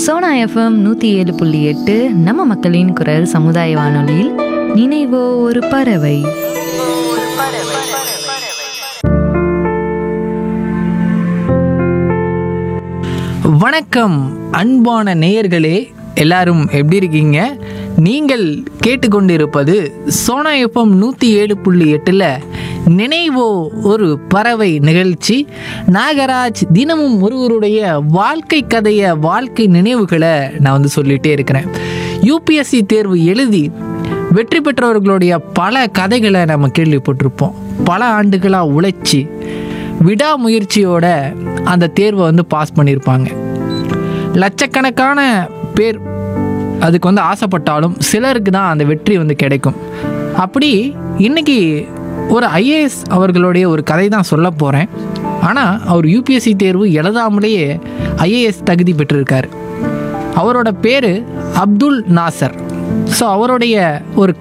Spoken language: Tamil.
சோனா எஃப்எம் நூற்றி ஏழு புள்ளி எட்டு நம்ம மக்களின் குரல் சமுதாய வானொலியில் நினைவோ ஒரு பறவை வணக்கம் அன்பான நேயர்களே எல்லாரும் எப்படி இருக்கீங்க நீங்கள் கேட்டுக்கொண்டிருப்பது சோனா எஃப்எம் நூற்றி ஏழு புள்ளி எட்டில் நினைவோ ஒரு பறவை நிகழ்ச்சி நாகராஜ் தினமும் ஒருவருடைய வாழ்க்கை கதையை வாழ்க்கை நினைவுகளை நான் வந்து சொல்லிகிட்டே இருக்கிறேன் யூபிஎஸ்சி தேர்வு எழுதி வெற்றி பெற்றவர்களுடைய பல கதைகளை நம்ம கேள்விப்பட்டிருப்போம் பல ஆண்டுகளாக உழைச்சி விடாமுயற்சியோட அந்த தேர்வை வந்து பாஸ் பண்ணியிருப்பாங்க லட்சக்கணக்கான பேர் அதுக்கு வந்து ஆசைப்பட்டாலும் சிலருக்கு தான் அந்த வெற்றி வந்து கிடைக்கும் அப்படி இன்னைக்கு ஒரு ஐஏஎஸ் அவர்களுடைய ஒரு கதை தான் சொல்ல போகிறேன் ஆனால் அவர் யூபிஎஸ்சி தேர்வு எழுதாமலேயே ஐஏஎஸ் தகுதி பெற்றிருக்கார் அவரோட பேர் அப்துல் நாசர் ஸோ அவருடைய ஒரு